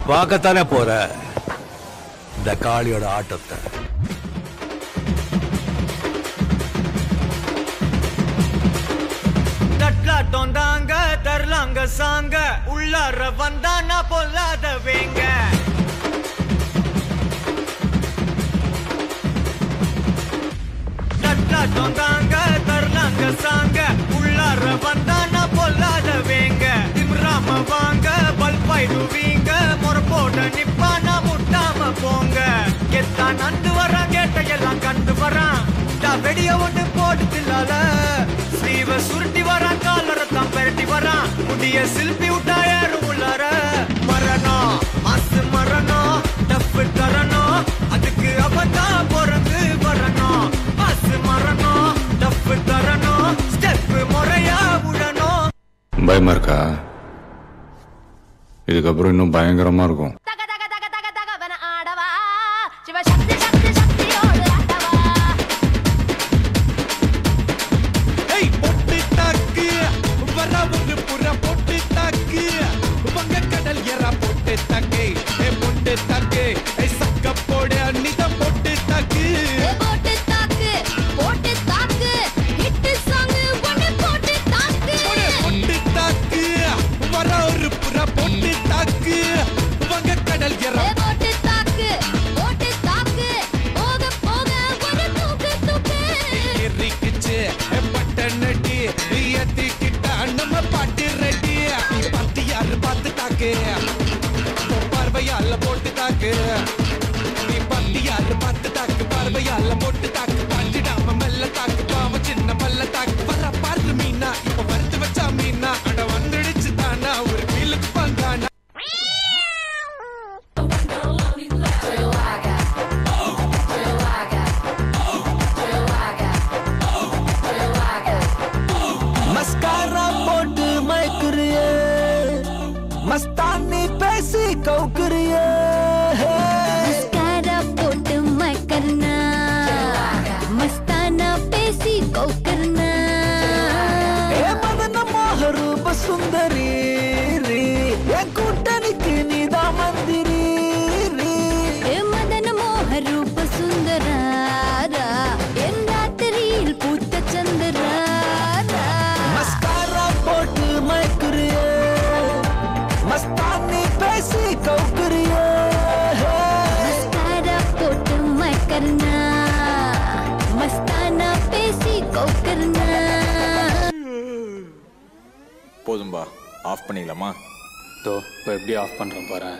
பார்க்கத்தானே போற இந்த காளியோட ஆட்டத்தை தட்லாட்டம் தாங்க தரலாங்க சாங்க உள்ளார வந்தானா பொல்லாத வேங்க தட்லாட்டம் தாங்க தரலாங்க சாங்க உள்ளார வந்தானா பொல்லாத வேங்க திம்ராம வாங்க பல்பாயிடுவீங்க முறப்போட நிப்பானா முட்டாம போங்க எத்தான் நந்து வரான் கேட்ட எல்லாம் கண்டு வரான் டா வெடிய ஒண்ணு போட்டுலால ஸ்லீவ சுருட்டி வரான் காலரை தான் பெரட்டி வரான் முடிய சில்பி விட்டா ஏறும் உள்ளார மரணம் மாசு மரணம் டப்பு தரணும் அதுக்கு அவதான் பிறந்து வரணும் மாசு மரணம் டப்பு தரணும் ஸ்டெப் முறையா விடணும் பயமா இருக்கா இதுக்கப்புறம் இன்னும் பயங்கரமா இருக்கும் தக தக தக தக தகவன ஆடவா சிவசக்தி சக்தி சக்தியோடு ஆடவா ஏய் பொட்டு தாக்கு வரவுக்கு புற பொட்டு தாக்கு வங்க கடல் எற பொட்டு தாக்கு ஏ பொட்டு தாக்கு ஏய் சக்க போட நித பொட்டு தாக்கு ஏ போட்டு தாக்கு போட்டு தாக்கு ஹிட் சாங் ஒன்னு போட்டு தாக்கு பொட்டு தாக்கு வர ஒரு புற பொட்டு தாக்கு வங்க கடல் எற ஏ போட்டு தாக்கு போட்டு தாக்கு போக போக ஒரு தூக்கு தூக்கு எரிக்குச்சு பட்டனடி ஏத்திக்கிட்டா நம்ம பாட்டு ரெடி நீ பார்த்து யாரு பார்த்து தாக்கு உன் பார்வையால போட்டு தாக்கு நீ பார்த்து யாரு பார்த்து தாக்கு பார்வையால போட்டு தாக்கு பாஞ்சிடாம மெல்ல தாக்கு பாவ சின்ன மல்ல தாக்கு வர பாரு மீனா இப்ப வறுத்து வச்சா மீனா அட வந்துடுச்சு தானா ஒரு வீலுக்கு வந்தானா மஸ்காரா போட்டு மயக்குறியே மஸ்தானி பேசி கவுக்குறியே மஸ்காரா போட்டு மக்கர்னா மஸ்தானா பேசி கௌக்கர்னா ஏ மதன மோக ரூப சுந்தரி ரீ. என் கூட்டணிக்கு நீதான் மந்திரி ரீ. ஏ மதன மோக ரூப சுந்தராரா என் ராத்திரியில் பூத்த சந்திராரா மஸ்காரா போட்டு மயக்குறியே மஸ்தானி பேசி கவுக்குறியே மஸ்காரா போட்டு மக்கர்னா மஸ்தானா பேசி கௌக்கர்னா போதும்பா ஆஃப் பண்ணிடலாமா தோ இப்போ எப்படி ஆஃப் பண்ணுறேன் பாரு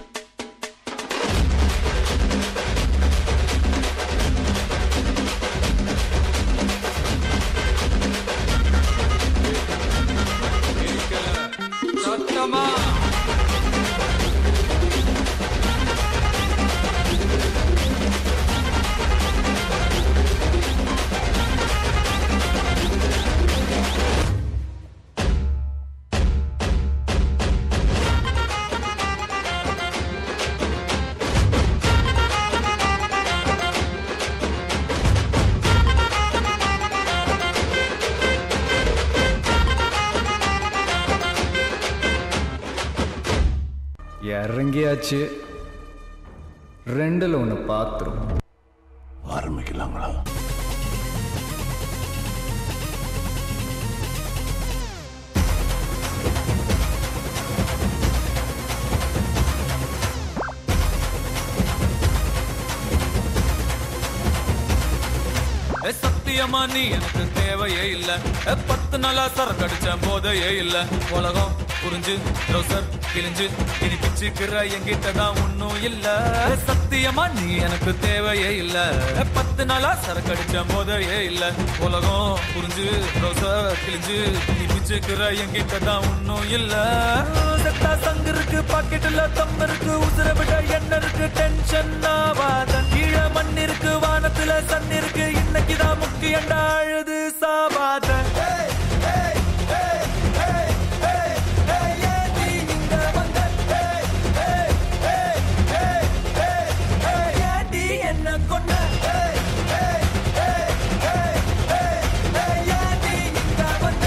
இறங்கியாச்சு ரெண்டுல ஒன்று பாத்துரும் ஆரம்பிக்கலாங்களா ஏ, சத்தியமா நீ எனக்கு தேவையே இல்ல ஏ, பத்து நாளா சரக்கு அடிச்ச போதையே இல்ல உலகம் புரிஞ்சு ட்ரௌசர் கிழிஞ்சு இனி பிச்சுக்கிற என்கிட்ட தான் ஒன்னும் இல்ல ஏ, சத்தியமா நீ எனக்கு தேவையே இல்ல ஏ, பத்து நாளா சரக்கு அடிச்ச போதையே இல்ல உலகம் புரிஞ்சு ட்ரௌசர் கிழிஞ்சு இனி பிச்சுக்கிற என்கிட்ட தான் ஒன்னும் இல்ல செத்தா சங்கு இருக்கு பாக்கெட்டுல தம் இருக்கு உசுர விட என்ன இருக்கு டென்ஷன் ஆவாத கீழே மண் இருக்கு வானத்துல சன் இருக்கு இன்னைக்குதான் முக்கியண்டா அழுது சாவாத என்ன கொண்ட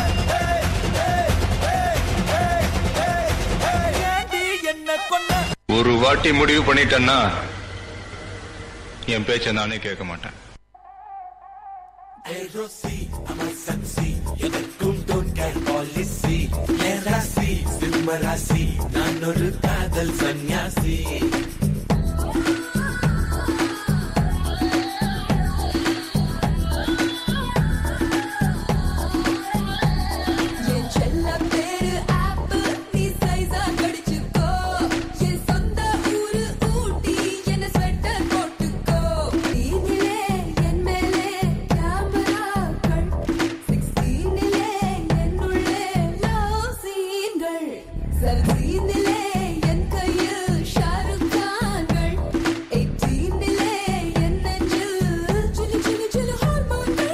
என்ன கொண்ட ஒரு வாட்டி முடிவு பண்ணிட்டேன்னா என் பேச்ச நானே கேட்க மாட்டேன் நான் ஒரு காதல் சன்னியாசி என் செல்ல பேரு ஆப்பு நீ சைஸா கடிச்சுக்கோ என் சொந்த ஊரு ஊட்டி என்ன ஸ்வெட்டர் போட்டுக்கோ நீனிலே என் மேலே கேமரா கண் சிக்ஸ்டீனிலே என்னுள்ளே லவ் சீன்கள் செவன்டீனிலே என் கையில் ஷாருக் கான்கள் எயிட்டீனிலே என் நெஞ்சில் சிலு சிலு சிலு ஹார்மோன்கள்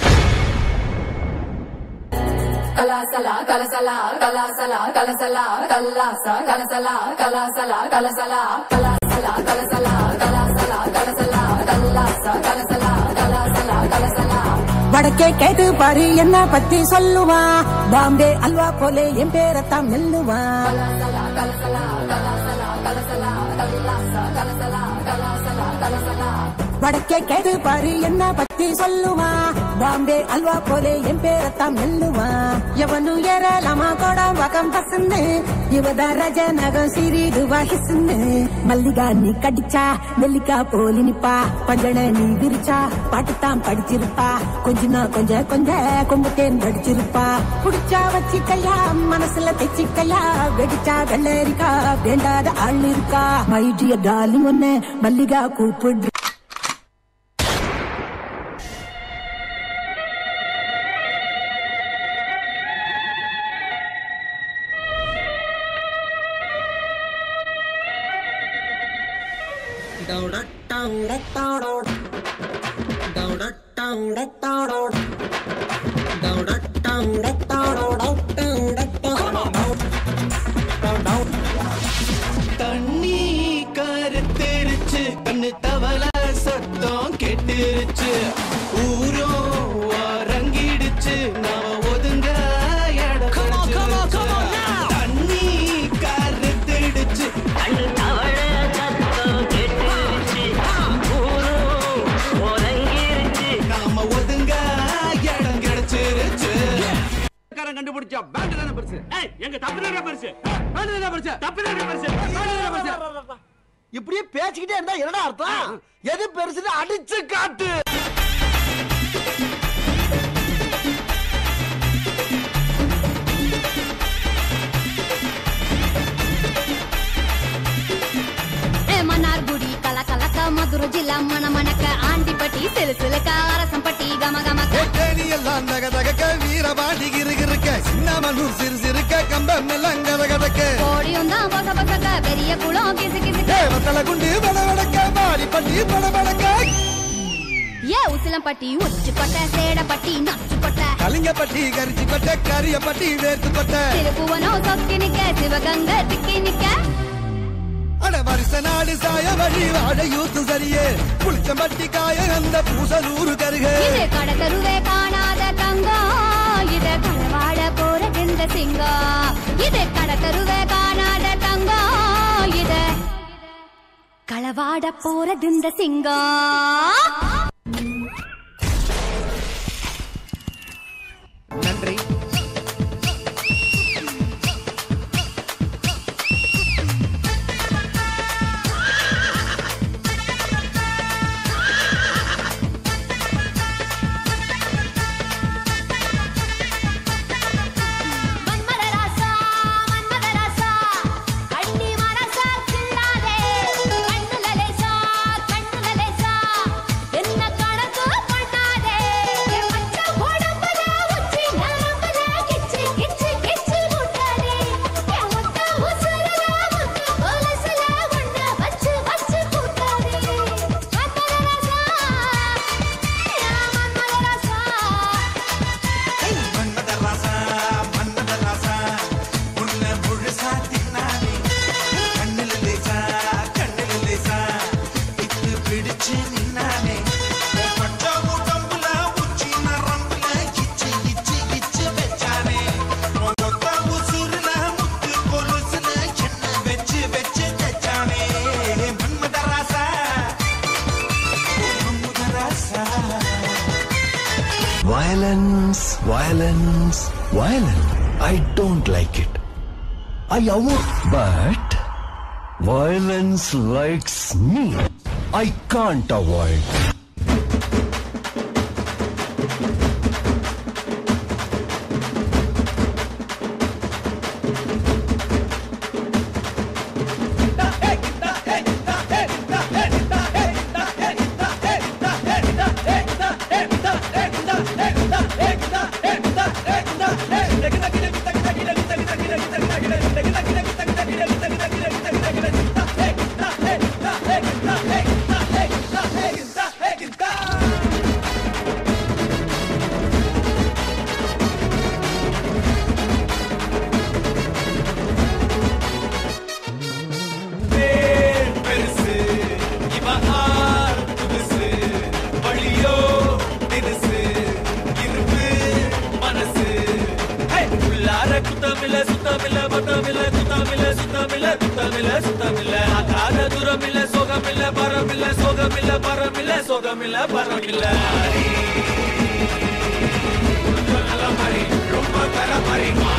கலாசலா கலசலா கலாசலா கலசலா கல்லாசா கலசலா கலாசலா கலசலா கலாசலா கலசலா கலாசலா கலசலா கல்லாசா கலசலா கலாசலா கலசலா வடக்கே கேட்டு பாரு என்ன பத்தி சொல்லுவா பாம்பே அல்வா போலே என் பேரத்தான் மெல்லுவான் கலாசலா கலசலா கலாசலா கலசலா கல்லாசா கலசலா கலாசலா கலசலா வடக்கே கேட்டு பாரு என்ன பத்தி சொல்லுவா பாம்பே அல்வா போலே என் பேரத்தான் மெல்லுவான் எவனும் ஏறலாமா கோடம் பக்கம் பசன்னு இவதா ரஜ நகம் சிறிடுவா ஹிசுன்னு மல்லிகா நீ கடிச்சா நெல்லிக்கா போலி நிப்பா பஞ்சன நீ விரிச்சா பாட்டுத்தான் படிச்சிருப்பா கொஞ்சனா கொஞ்ச கொஞ்ச கொம்புத்தேன் படிச்சிருப்பா புடிச்சா வச்சிக்கையா மனசுல தைச்சிக்கையா வெடிச்சா வெள்ளரிக்கா வேண்டாத ஆள் இருக்கா மைடிய டார்லிங் ஒன்னு மல்லிகா கூப்பிடு தண்ணி கருத்தெரிச்சு கண்ணு தவள சத்தம் கெட்டுருச்சு ஊரோ அரங்கிடுச்சு நாம ஒதுங்க இடம் கிடைச்சிருச்சு. தண்ணி கருத்தெடுச்சு கண்ணு தவள சத்தம் கெட்டுருச்சு ஊரோ ஒதுங்கிருச்சு நாம ஒதுங்க இடம் கிடைச்சிருச்சு கண்டுபிடிச்சா பேண்ட் தானே பெருசு ஏய் எங்க தப்பு தானே பெருசு பேண்ட் தானே பெருசு தப்பு தானே பெருசு பேண்ட் தானே பெருசு இப்படியே பேசிக்கிட்டே இருந்தா என்னடா அர்த்தம் எது பெருசுன்னு அடிச்சு காட்டு ఏ మన్నార్గుడి కల కలక మధుర జిల్లా మన మనక ఆంటిపట్టి సిలుసులక அரசம்பட்டி கம கமக தேனி எல்லாம் தக தகக்க வீரபாண்டி கிருகிருக்க சின்னமனூர் சிறு சிறுக்க கம்பம் எல்லாம் கத கதக்க கோடியும் தான் பச பசக்க பெரிய குளம் கிசு கிசுக்க தேவத்தல குண்டு பட வடக்க மாடி பட்டி பட வடக்க ஏ உசிலம்பட்டி உச்சிப்பட்ட சேடப்பட்டி நச்சுப்பட்ட கலிங்கப்பட்டி கரிச்சி பட்ட கரியப்பட்டி வேர்த்து பட்ட திருப்புவனம் சொக்கி நிக்க சிவகங்க திக்கி நிக்க அட வருஷ நாடு சாய வழி வாழ யூத்து சரியே புளிச்சம்பட்டி காய அந்த பூசலூரு கருக இது கடத்தருவே காணாத தங்கம் இது களவாட போறதெந்த சிங்கம் இது கடத்தருவே காணாத தங்கம் இது களவாட போறதெந்த சிங்கம் நன்றி மன்மதராசா மன்மதராசா அண்ணி மனசா கிள்ளாதே கண்ணுல லேசா கண்ணுல லேசா என்ன Violence, violence, violence. I don't like it. I avoid. But violence likes me. I can't avoid. பேர் பெருசு இவன் ஆர் புதுசு வழியோ தினுசு இருப்பு மனசு ஹே! உள்ளார குத்தமில்ல சுத்தமில்ல பத்தமில்ல குத்தமில்ல சுத்தமில்ல குத்தமில்ல சுத்தமில்ல அகாத தூரமில்ல சோகமில்ல பரமில்ல சோகமில்ல பரமில்ல சோகமில்ல பரமில்ல ரொம்ப நல்ல மாதிரி ரொம்ப தர மாதிரி